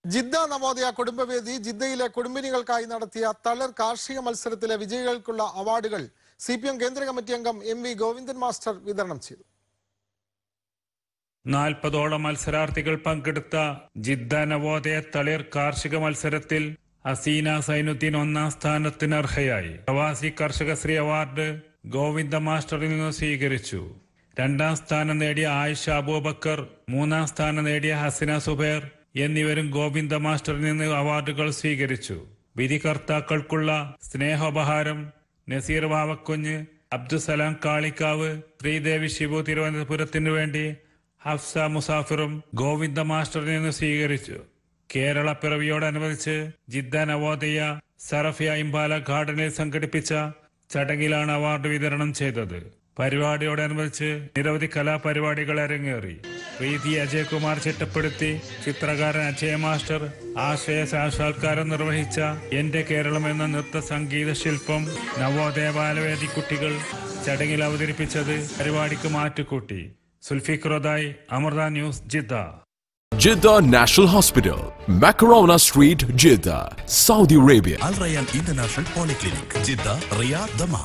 Jeddah Navodaya കുടുംബവേദി ജിദ്ദയിലെ കുടുംബിനികൾക്കായി നടത്തിയ തളിർ കാർഷിക മത്സരത്തിലെ വിജയികൾക്കുള്ള അവാർഡുകൾ സി പി എം കേന്ദ്ര കമ്മിറ്റി അംഗം എം വി ഗോവിന്ദൻ മാസ്റ്റർ വിതരണം ചെയ്തു നാൽപ്പതോളം മത്സരാർത്ഥികൾ പങ്കെടുത്ത ജിദ്ദ നവോദയ തളിർ കാർഷിക മത്സരത്തിൽ ഹസീന സൈനുദ്ദീൻ ഒന്നാം സ്ഥാനത്തിന് അർഹയായി പ്രവാസി കർഷകശ്രീ അവാർഡ് ഗോവിന്ദ മാസ്റ്ററിൽ നിന്ന് സ്വീകരിച്ചു രണ്ടാം സ്ഥാനം നേടിയ ആയിഷ അബൂബക്കർ മൂന്നാം സ്ഥാനം നേടിയ ഹസിന സുബൈർ എന്നിവരും ഗോവിന്ദ മാസ്റ്ററിൽ നിന്ന് അവാർഡുകൾ സ്വീകരിച്ചു വിധികർത്താക്കൾക്കുള്ള സ്നേഹോപഹാരം നസീർ വാവക്കുഞ്ഞ് അബ്ദുസലാം കാളിക്കാവ് ശ്രീദേവി ശിവു തിരുവനന്തപുരത്തിനു വേണ്ടി ഹഫ്സ മുസാഫിറും ഗോവിന്ദ മാസ്റ്ററിൽ നിന്ന് സ്വീകരിച്ചു കേരള പിറവിയോടനുബന്ധിച്ച് ജിദ്ദ നവോദയ സറഫിയ ഇംബാല ഗാർഡനിൽ സംഘടിപ്പിച്ച ചടങ്ങിലാണ് അവാർഡ് വിതരണം ചെയ്തത് പരിപാടിയോടനുബന്ധിച്ച് നിരവധി കലാപരിപാടികൾ അരങ്ങേറി പ്രീതി അജയകുമാർ ചിട്ടപ്പെടുത്തി ചിത്രകാരൻ അജയ മാസ്റ്റർ ആശയ സാക്ഷാത്കാരം നിർവഹിച്ച എന്റെ കേരളം എന്ന നൃത്ത സംഗീത ശില്പം നവോദയ ബാലവേദി കുട്ടികൾ ചടങ്ങിൽ അവതരിപ്പിച്ചത് പരിപാടിക്ക് മാറ്റുകൂട്ടി സുൽഫിഖ്രോദായി Amrita news Jeddah Jeddah National Hospital, Macarona Street, Jeddah, Saudi Arabia. Al Rayyan International Polyclinic, Jeddah, Riyadh, Dammam.